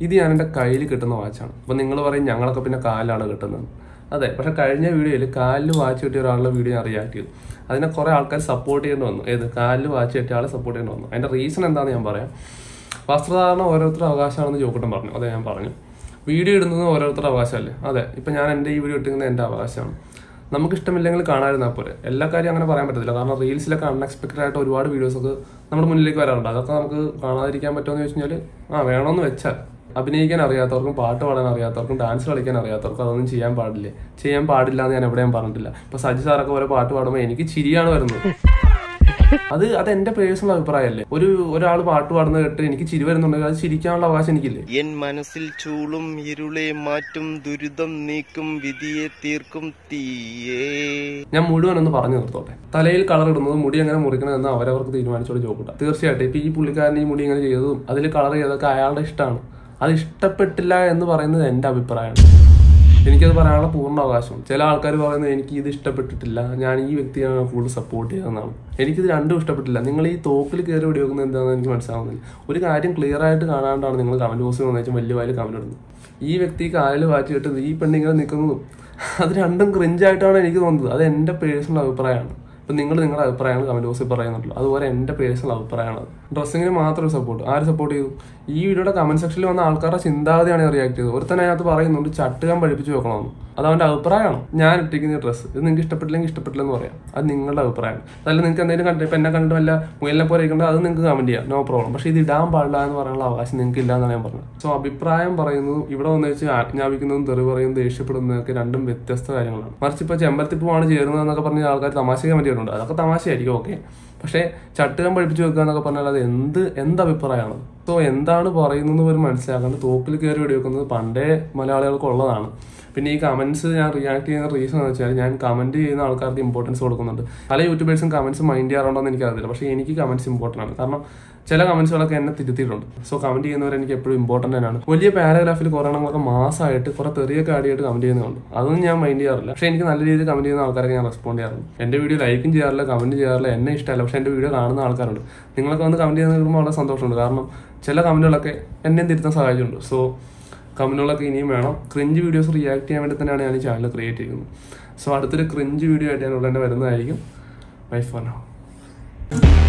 ഇത് ഞാൻ എൻ്റെ കയ്യിൽ കിട്ടുന്ന വാച്ചാണ് അപ്പോൾ നിങ്ങൾ പറയും ഞങ്ങളൊക്കെ പിന്നെ കാലിലാണ് കിട്ടുന്നത് അതെ പക്ഷെ കഴിഞ്ഞ വീഡിയോയിൽ കാലിൽ വാച്ച് കിട്ടിയ ഒരാളുടെ വീഡിയോ ഞാൻ റിയാക്ട് ചെയ്തു അതിനെ കുറേ ആൾക്കാർ സപ്പോർട്ട് ചെയ്യേണ്ടി വന്നു ഏത് കാലിൽ വാച്ച് കിട്ടിയ ആളെ സപ്പോർട്ട് ചെയ്യേണ്ടി വന്നു അതിൻ്റെ റീസൺ എന്താണെന്ന് ഞാൻ പറയാം വസ്ത്രധാരണം ഓരോരുത്തരുടെ അവകാശമാണെന്ന് ജോക്കുട്ടൻ പറഞ്ഞു അതെ ഞാൻ പറഞ്ഞു വീഡിയോ ഇടുന്നത് ഓരോരുത്തരുടെ അവകാശമല്ലേ അതെ ഇപ്പം ഞാൻ എൻ്റെ ഈ വീഡിയോ ഇട്ടിരിക്കുന്നത് എൻ്റെ അവകാശമാണ് നമുക്ക് ഇഷ്ടമില്ലെങ്കിൽ കാണാതിരുന്നാൽ പോലെ എല്ലാ കാര്യം അങ്ങനെ പറയാൻ പറ്റത്തില്ല കാരണം റീൽസിലൊക്കെ അൺഎക്സ്പെക്റ്റഡ് ആയിട്ട് ഒരുപാട് വീഡിയോസൊക്കെ നമ്മുടെ മുന്നിലേക്ക് വരാറുണ്ട് അതൊക്കെ നമുക്ക് കാണാതിരിക്കാൻ പറ്റുമെന്ന് ചോദിച്ചു കഴിഞ്ഞാൽ ആ വേണമെന്ന് വെച്ചാൽ അഭിനയിക്കാൻ അറിയാത്തവർക്കും പാട്ട് പാടാൻ അറിയാത്തവർക്കും ഡാൻസ് കളിക്കാൻ അറിയാത്തവർക്കും അതൊന്നും ചെയ്യാൻ പാടില്ലേ ചെയ്യാൻ പാടില്ല എന്ന് ഞാൻ എവിടെയും പറഞ്ഞിട്ടില്ല ഇപ്പൊ സജി സാറൊക്കെ ഓരോ പാട്ട് പാടുമ്പോൾ എനിക്ക് ചിരിയാണ് വരുന്നത് അത് അത് എന്റെ പേഴ്സണൽ അഭിപ്രായമല്ലേ ഒരു ഒരാൾ പാട്ട് പാടുന്നത് കേട്ട് എനിക്ക് ചിരി വരുന്നുണ്ടെങ്കിൽ അത് ചിരിക്കാനുള്ള അവകാശം എനിക്കില്ലേ എൻ മനസ്സിൽ ചൂളും ഇരുളെ മാറ്റും ദുരിതം നീക്കും വിധിയെ തീർക്കും തീയേ ഞാൻ മുഴുവൻ ഒന്ന് പറഞ്ഞു നിർത്തോട്ടെ തലയിൽ കളർ ഇടുന്നത് മുടി എങ്ങനെ മുറിക്കണം എന്ന് അവരവർക്ക് തീരുമാനിച്ചോട് ചോദിക്കട്ട തീർച്ചയായിട്ടും ഇപ്പൊ ഈ പുള്ളിക്കാരൻ ഈ മുടി ഇങ്ങനെ ചെയ്തതും അതിൽ കളർ ചെയ്തതൊക്കെ അയാളുടെ ഇഷ്ടമാണ് അത് ഇഷ്ടപ്പെട്ടില്ല എന്ന് പറയുന്നത് എന്റെ അഭിപ്രായമാണ് എനിക്കത് പറയാനുള്ള പൂർണ്ണ അവകാശം ചില ആൾക്കാർ പറയുന്നത് എനിക്ക് ഇത് ഇഷ്ടപ്പെട്ടിട്ടില്ല ഞാൻ ഈ വ്യക്തിയാണ് കൂടുതൽ സപ്പോർട്ട് ചെയ്യുന്നതാണ് എനിക്കിത് രണ്ടും ഇഷ്ടപ്പെട്ടില്ല നിങ്ങൾ ഈ തോക്കിൽ കയറി വെടിവെക്കുന്നത് എന്താണെന്ന് എനിക്ക് മനസ്സിലാവുന്നില്ല ഒരു കാര്യം ക്ലിയർ ആയിട്ട് കാണാണ്ടാണ് നിങ്ങൾ കമന്റ് ബോക്സിൽ വന്നേച്ചും വലിയ വലിയ കമന്റ് ഇടുന്നത് ഈ വ്യക്തി കാലിൽ വാറ്റിയിട്ട് ഈ പെണ്ണിങ്ങനെ നിൽക്കുന്നതും അത് രണ്ടും ക്രിഞ്ചായിട്ടാണ് എനിക്ക് തോന്നുന്നത് അത് എൻ്റെ പേഴ്സണൽ അഭിപ്രായമാണ് ഇപ്പം നിങ്ങൾ നിങ്ങളുടെ അഭിപ്രായങ്ങൾ കമന്റ് ബോക്സിൽ പറയുന്നുള്ളൂ അതുപോലെ എൻ്റെ പേഴ്സണൽ അഭിപ്രായമാണ് ഡ്രസ്സിങ്ങിന് മാത്രം സപ്പോർട്ട് ആര് സപ്പോർട്ട് ചെയ്തു ഈ വീഡിയോയുടെ കമന്റ് സെക്ഷനിൽ വന്ന ആൾക്കാരുടെ ചിന്താഗതിയാണ് റിയാക്ട് ചെയ്തത് ഒരുത്തനെ അതിനകത്ത് പറയുന്നുണ്ട് ചട്ടുകാൻ പഠിപ്പിച്ച് വെക്കണമെന്ന് അത് അവന്റെ അഭിപ്രായമാണ് ഞാൻ ഇട്ടിരിക്കുന്ന ഡ്രസ്സ് ഇത് നിങ്ങൾക്ക് ഇഷ്ടപ്പെട്ടില്ലെങ്കിൽ ഇഷ്ടപ്പെട്ടില്ലെന്ന് പറയാം അത് നിങ്ങളുടെ അഭിപ്രായമാണ് അതല്ല നിങ്ങൾക്ക് എന്തെങ്കിലും കണ്ടിട്ട് ഇപ്പം എന്നെ കണ്ടിട്ട് വല്ല മുയലിനെ പോലെ ഇരിക്കേണ്ടത് അത് നിങ്ങൾക്ക് കമന്റ് ചെയ്യാം നോ പ്രോബ്ലം പക്ഷേ ഇത് ഇടാൻ പാടില്ല എന്ന് പറയാനുള്ള അവകാശം നിങ്ങൾക്ക് ഇല്ല എന്നാണ് ഞാൻ പറഞ്ഞത് സോ അഭിപ്രായം പറയുന്നതും ഇവിടെ വന്ന് വെച്ച് ആജ്ഞാപിക്കുന്നതും തെറി പറയുന്നതും ദേഷ്യപ്പെടുന്നതൊക്കെ രണ്ടും വ്യത്യസ്ത കാര്യങ്ങളാണ് മറിച്ച് ഇപ്പോൾ ചെമ്പരത്തിപ്പൂവാണ് ചേരുന്നതെന്നൊക്കെ പറഞ്ഞ ആൾക്കാർ തമാശ കമന്റ് ചെയ്യുന്നുണ്ട് അതൊക്കെ തമാശയായിരിക്കും ഓക്കെ പക്ഷേ ചട്ടുകം പഠിപ്പിച്ച് വെക്കുക എന്നൊക്കെ പറഞ്ഞാൽ അത് എന്ത് എന്ത് അഭിപ്രായമാണ് സോ എന്താണ് പറയുന്നത് പോലും മനസ്സിലാക്കാണ്ട് തോക്കിൽ കയറി വെടിവെക്കുന്നത് പണ്ടേ മലയാളികൾക്ക് ഉള്ളതാണ് പിന്നെ ഈ കമന്റ്സ് ഞാൻ റിയാക്ട് ചെയ്യുന്ന റീസൺ എന്ന് വെച്ചാൽ ഞാൻ കമന്റ് ചെയ്യുന്ന ആൾക്കാർക്ക് ഇമ്പോർട്ടൻസ് കൊടുക്കുന്നുണ്ട് പല യൂട്യൂബേഴ്സും കമന്റ്സ് മൈൻഡ് ചെയ്യാറുണ്ടോ എന്ന് എനിക്കറിയില്ല പക്ഷേ എനിക്ക് കമന്റ്സ് ഇമ്പോർട്ടൻ്റ് ആണ് കാരണം ചില കമന്റ്സുകളൊക്കെ എന്നെ തിരുത്തിയിട്ടുണ്ട് സോ കമന്റ് ചെയ്യുന്നവർ എനിക്ക് എപ്പോഴും ഇമ്പോർട്ടൻ്റ് തന്നെയാണ് വലിയ പാരഗ്രാഫിൽ കുറേ എണ്ണങ്ങളൊക്കെ മാസമായിട്ട് കുറെ തെറിയൊക്കെ ആടിയായിട്ട് കമന്റ് ചെയ്യുന്നുണ്ട് അതൊന്നും ഞാൻ മൈൻഡ് ചെയ്യാറില്ല പക്ഷേ എനിക്ക് നല്ല രീതിയിൽ കമന്റ് ചെയ്യുന്ന ആൾക്കാരൊക്കെ ഞാൻ റെസ്പോണ്ട് ചെയ്യാറുണ്ട് എന്റെ വീഡിയോ ലൈക്കും ചെയ്യാറില്ല കമന്റ് ചെയ്യാറില്ല എന്നെ ഇഷ്ടമല്ല പക്ഷേ എന്റെ വീഡിയോ കാണുന്ന ആൾക്കാരുണ്ട് നിങ്ങളൊക്കെ വന്ന് കമന്റ് ചെയ്യുന്ന കിട്ടുമ്പോൾ വളരെ സന്തോഷമുണ്ട് കാരണം ചില കമന്റുകളൊക്കെ എന്നെയും തിരുത്താൻ സഹായിച്ചിട്ടുണ്ട് സോ കമന്റുകളൊക്കെ ഇനിയും വേണം ക്രിഞ്ച് വീഡിയോസ് റിയാക്ട് ചെയ്യാൻ വേണ്ടി തന്നെയാണ് ഞാൻ ഈ ചാനൽ ക്രിയേറ്റ് ചെയ്യുന്നത് സോ അടുത്തൊരു ക്രിഞ്ച് വീഡിയോ ആയിട്ട് ഞാൻ ഉടനെ വരുന്നതായിരിക്കും ബൈ ഫോർ നൗ